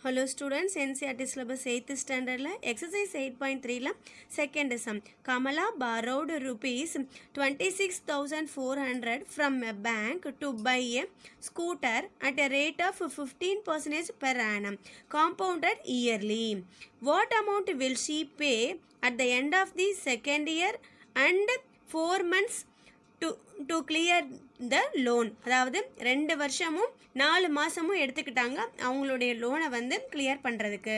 hello students NCRT syllabus eighth ஸ்டாண்டர்டில் exercise eight point த்ரீல second sum Kamala borrowed rupees twenty six thousand four hundred from a bank to buy a scooter at a rate of fifteen percentage per annum compounded yearly what amount will she pay at the end of the second year and four months to to clear the loan அதாவது ரெண்டு வருஷமும் நாலு மாதமும் எடுத்துக்கிட்டாங்க அவங்களுடைய லோனை வந்து clear பண்ணுறதுக்கு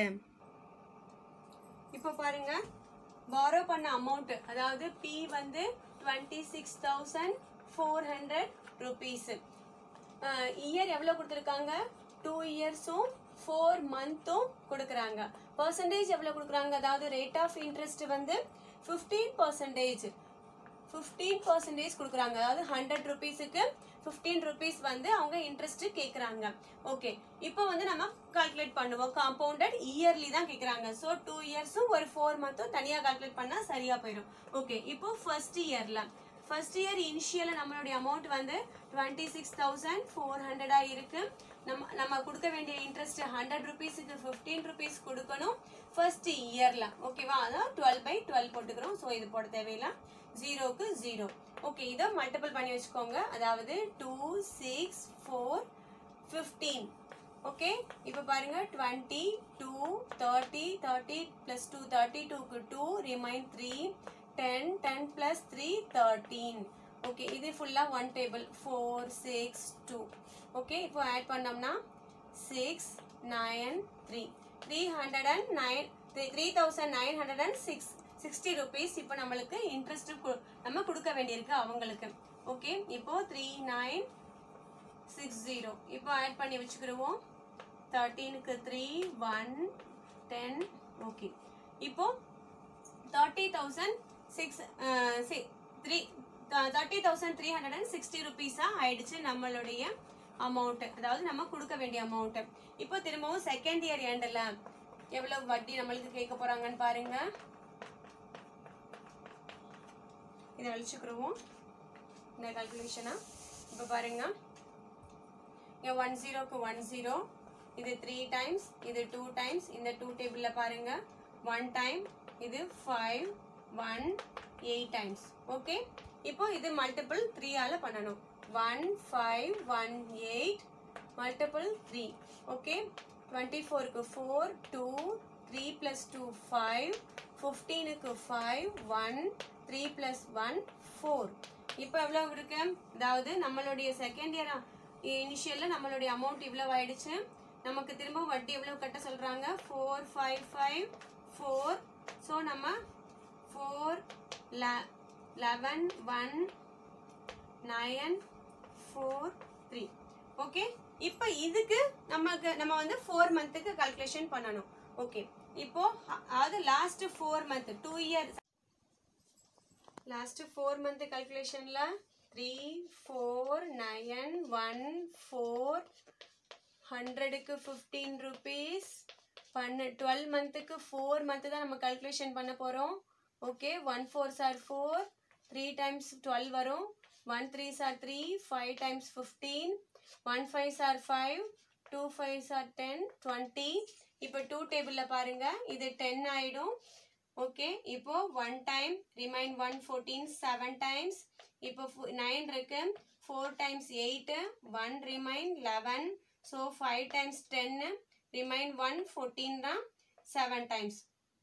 இப்போ பாருங்க பாரோ பண்ண அமௌண்ட் அதாவது பி வந்து twenty six thousand four hundred rupees year எவ்வளோ கொடுத்துருக்காங்க டூ இயர்ஸும் ஃபோர் மந்த்தும் கொடுக்குறாங்க பர்சன்டேஜ் எவ்வளோ கொடுக்குறாங்க அதாவது ரேட் ஆஃப் இன்ட்ரெஸ்ட் வந்து ஃபிஃப்டீன் பர்சன்டேஜ் ஃபிஃப்டீன் பர்சன்டேஜ் கொடுக்குறாங்க அதாவது ஹண்ட்ரட் ருபீஸுக்கு ஃபிஃப்டீன் ருபீஸ் வந்து அவங்க இன்ட்ரெஸ்ட் கேட்குறாங்க ஓகே இப்போ வந்து நம்ம கால்குலேட் பண்ணுவோம் காம்பவுண்டட் இயர்லி தான் கேட்குறாங்க ஸோ டூ இயர்ஸும் ஒரு ஃபோர் மந்த்தும் தனியாக கால்குலேட் பண்ணால் சரியாக போயிடும் ஓகே இப்போ ஃபர்ஸ்ட் இயரில் ஃபர்ஸ்ட் இயர் இனிஷியலில் நம்மளுடைய அமௌண்ட் வந்து டுவெண்ட்டி சிக்ஸ் தௌசண்ட் ஃபோர் ஹண்ட்ரடாக இருக்கு நம்ம நம்ம கொடுக்க வேண்டிய இன்ட்ரெஸ்ட் ஹண்ட்ரட் ருபீஸுக்கு ஃபிஃப்டீன் ருபீஸ் கொடுக்கணும் ஃபர்ஸ்ட் இயரில் ஓகேவா அதான் டுவெல் பை டுவெல் போட்டுக்கிறோம் ஸோ இது போட தேவையில்லை ஜீரோக்கு ஜீரோ ஓகே இதை மல்டிபிள் பண்ணி வச்சுக்கோங்க அதாவது two six four fifteen okay இப்போ பாருங்க twenty two thirty thirty plus two thirty டூக்கு two remain three ten ten plus three thirteen okay இது ஃபுல்லாக one table four six two okay இப்போ ஆட் பண்ணோம்னா six nine three three hundred and nine three three thousand nine hundred and six sixty rupees இப்போ நம்மளுக்கு interest நம்ம கொடுக்க வேண்டியிருக்கு அவங்களுக்கு ஓகே இப்போ த்ரீ நைன் சிக்ஸ் ஜீரோ இப்போ ஆட் பண்ணி வச்சுக்கிடுவோம் தேர்ட்டீனுக்கு த்ரீ ஒன் டென் ஓகே இப்போ thirty thousand six three thirty thousand three hundred and sixty ருபீஸாக ஆயிடுச்சு நம்மளுடைய அமௌண்ட் அதாவது நம்ம கொடுக்க வேண்டிய அமௌண்ட் இப்போ திரும்பவும் செகண்ட் இயர் எண்டில் எவ்வளவு வட்டி நம்மளுக்கு கேட்க போறாங்கன்னு பாருங்க இதை அழிச்சுக்கிடுவோம் இந்த கால்குலேஷனா இப்போ பாருங்க இங்கே ஒன் ஜீரோக்கு ஒன் ஜீரோ இது த்ரீ டைம்ஸ் இது டூ டைம்ஸ் இந்த டூ டேபிளில் பாருங்க ஒன் டைம் இது five one eight times okay இப்போ இது மல்டிபிள் த்ரீயால் பண்ணணும் one five one eight multiple three okay twenty ஃபோருக்கு four two three plus two five ஃபிஃப்டீனுக்கு five one three plus one four இப்போ எவ்வளோ இருக்கு அதாவது நம்மளுடைய செகண்ட் இயர் இனிஷியலில் நம்மளுடைய அமௌண்ட் இவ்வளோ ஆயிடுச்சு நமக்கு திரும்ப வட்டி எவ்வளோ கட்ட சொல்கிறாங்க four five five four so நம்ம four eleven one nine four three okay இப்போ இதுக்கு நமக்கு நம்ம வந்து ஃபோர் மந்த்துக்கு கால்குலேஷன் பண்ணணும் ஓகே இப்போ அதாவது last four month two years last four month கால்குலேஷனில் three four nine one four ஹண்ட்ரடுக்கு ஃபிஃப்டீன் ருபீஸ் பண்ண டுவெல் மந்த்துக்கு ஃபோர் மந்த்து தான் நம்ம கால்குலேஷன் பண்ண போகிறோம் ஓகே ஒன் ஃபோர் சார் ஃபோர் த்ரீ டைம்ஸ் டுவெல் வரும் ஒன் த்ரீ சார் three five times fifteen one five சார் ஃபைவ் டூ ஃபைவ் சார் டென் டுவெண்ட்டி இப்போ டூ டேபிளில் பாருங்கள் இது டென் ஆகிடும் ஓகே இப்போ one time remain one fourteen seven times இப்போ நைன் இருக்கு four times eight one remain eleven so five times ten remain one fourteen தான் செவன் டைம்ஸ்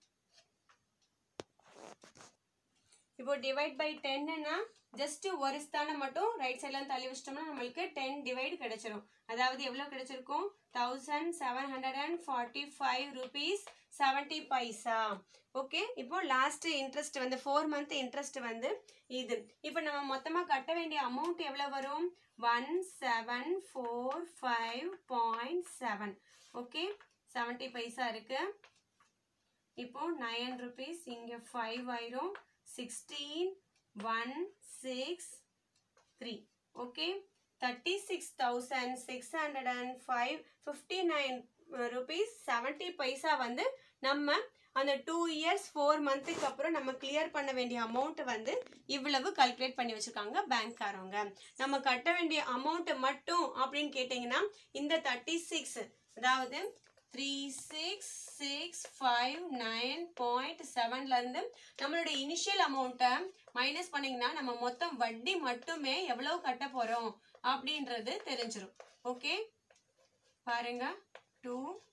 இப்போ டிவைட் பை டென்னுனா ஜஸ்ட் ஒரு ஸ்தானம் மட்டும் ரைட் சைட்லாம் தள்ளி வச்சிட்டோம்னா நம்மளுக்கு டென் டிவைட் கிடைச்சிரும் அதாவது எவ்வளோ கிடைச்சிருக்கும் thousand seven hundred and forty five rupees seventy paisa okay இப்போ லாஸ்ட் இன்ட்ரெஸ்ட் வந்து ஃபோர் மந்த் இன்ட்ரெஸ்ட் வந்து இது இப்போ நம்ம மொத்தமாக கட்ட வேண்டிய அமௌண்ட் எவ்வளோ வரும் one seven four five point seven okay seventy paisa இருக்கு இப்போ நயன் ருபீஸ் இங்கே ஃபைவ் ஆயிரும் sixteen one six three okay thirty six thousand six hundred and five fifty nine rupees seventy paisa வந்து நம்ம அந்த டூ இயர்ஸ் ஃபோர் மந்த்துக்கு அப்புறம் நம்ம கிளியர் பண்ண வேண்டிய அமௌண்ட் வந்து இவ்வளவு கால்குலேட் பண்ணி வச்சுருக்காங்க பேங்க்காரவங்க நம்ம கட்ட வேண்டிய அமௌண்ட் மட்டும் அப்படின்னு கேட்டிங்கன்னா இந்த தேர்ட்டி சிக்ஸ் அதாவது three six six five nine point செவன்லேருந்து நம்மளுடைய இனிஷியல் அமௌண்ட்டை மைனஸ் பண்ணிங்கன்னா நம்ம மொத்தம் வட்டி மட்டுமே எவ்வளவு கட்ட போகிறோம் அப்படின்றது தெரிஞ்சிடும் ஓகே பாருங்க டூ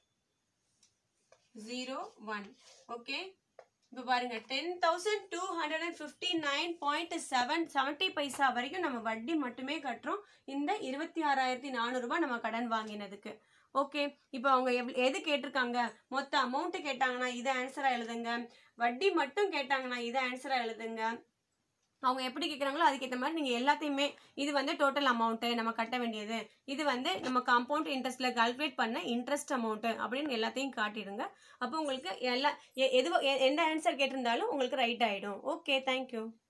ஜீரோ ஒன் ஓகே இப்போ பாருங்க ten thousand two hundred and fifty nine point seven seventy paisa வரைக்கும் நம்ம வட்டி மட்டுமே கட்டுறோம் இந்த இருபத்தி ஆறாயிரத்தி நானூறுரூபா நம்ம கடன் வாங்கினதுக்கு ஓகே இப்போ அவங்க எவ் எது கேட்டிருக்காங்க மொத்த அமௌண்ட் கேட்டாங்கன்னா இதை ஆன்சராக எழுதுங்க வட்டி மட்டும் கேட்டாங்கன்னா இதை ஆன்சராக எழுதுங்க அவங்க எப்படி கேட்குறாங்களோ அதுக்கேற்ற மாதிரி நீங்கள் எல்லாத்தையுமே இது வந்து டோட்டல் அமௌண்ட்டு நம்ம கட்ட வேண்டியது இது வந்து நம்ம காம்பவுண்ட் இன்ட்ரெஸ்ட்டில் கால்குலேட் பண்ண இன்ட்ரெஸ்ட் அமௌண்ட்டு அப்படின்னு எல்லாத்தையும் காட்டிடுங்க அப்போ உங்களுக்கு எல்லா எ- எது எ- எந்த ஆன்சர் கேட்டிருந்தாலும் உங்களுக்கு ரைட் ஆகிடும் ஓகே தேங்க்யூ